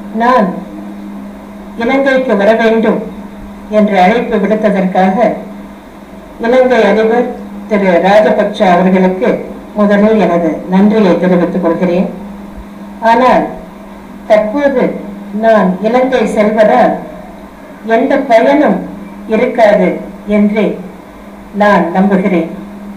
நான் இலங்கைக்கு வர வேண்டும் என்று அழைப்பு விடுத்ததற்காக இலங்கை அதிபர் திரு ராஜபக்ஷ அவர்களுக்கு முதலில் எனது நன்றியை தெரிவித்துக் கொள்கிறேன் ஆனால் தற்போது நான் இலங்கை செல்வதால் எந்த பயனும் இருக்காது என்று நான் நம்புகிறேன்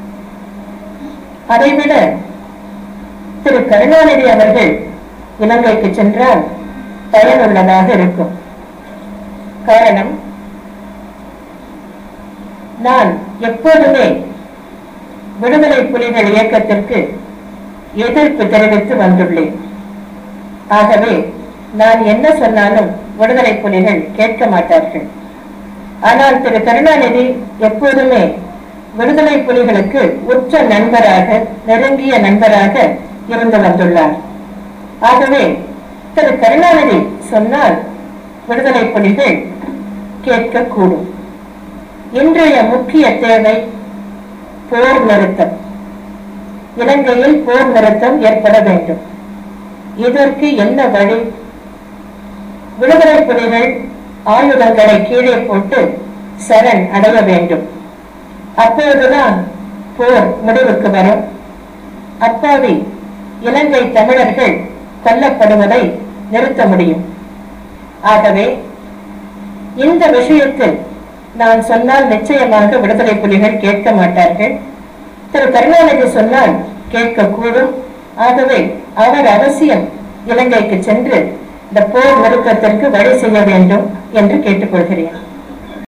அதைவிட திரு கருணாநிதி அவர்கள் இலங்கைக்கு சென்றால் பயனுள்ளதாக இருக்கும் காரணம் நான் எப்போதுமே விடுதலை புலிகள் இயக்கத்திற்கு எதிர்ப்பு தெரிவித்து வந்துள்ளேன் ஆகவே நான் என்ன சொன்னாலும் விடுதலை புலிகள் கேட்க மாட்டார்கள் ஆனால் திரு கருணாநிதி எப்போதுமே விடுதலை புலிகளுக்கு உற்ற நண்பராக நெருங்கிய நண்பராக இருந்து வந்துள்ளார் ஆகவே திரு கருணாநிதி சொன்னால் விடுதலை புலிகள் கேட்கக்கூடும் இன்றைய முக்கிய தேவை போர் நிறுத்தம் இலங்கையில் போர் நிறுத்தம் ஏற்பட வேண்டும் இதற்கு என்ன வழி விடுதலை புலிகள் ஆயுதங்களை கீழே போட்டு சரண் அடைய வேண்டும் அப்போதுதான் போர் முடிவுக்கு வரும் அப்பாவி இலங்கை தமிழர்கள் கொல்லப்படுவதை நிறுத்த முடியும் ஆகவே இந்த விஷயத்தில் நான் சொன்னால் நிச்சயமாக விடுதலை புலிகள் கேட்க மாட்டார்கள் திரு கருணாநிதி சொன்னால் கேட்கக்கூடும் ஆகவே அவர் அவசியம் இலங்கைக்கு சென்று இந்த போர் நிறுத்தத்திற்கு வழி செய்ய வேண்டும் என்று கேட்டுக்கொள்கிறேன்